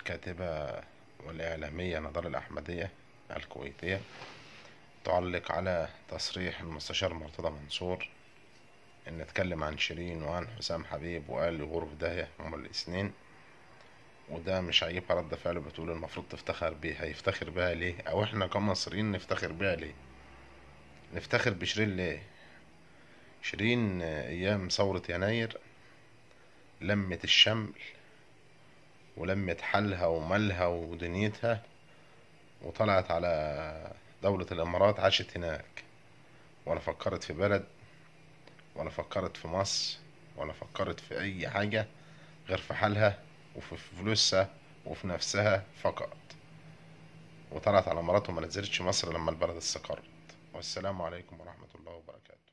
الكاتبة والإعلامية نضال الأحمدية الكويتية تعلق على تصريح المستشار مرتضى منصور إن اتكلم عن شيرين وعن حسام حبيب وقال يغور في داهية هما الاتنين وده مش هيبقى رد فعل بتقول المفروض تفتخر بيها يفتخر بيها ليه أو إحنا كمصريين نفتخر بيها ليه نفتخر بشيرين ليه شيرين أيام ثورة يناير لمت الشمل ولمت حالها ومالها ودنيتها وطلعت على دولة الإمارات عاشت هناك ولا فكرت في بلد ولا فكرت في مصر ولا فكرت في أي حاجة غير في حالها وفي فلوسها وفي نفسها فقط وطلعت على الإمارات وما نزلتش مصر لما البلد استقرت والسلام عليكم ورحمة الله وبركاته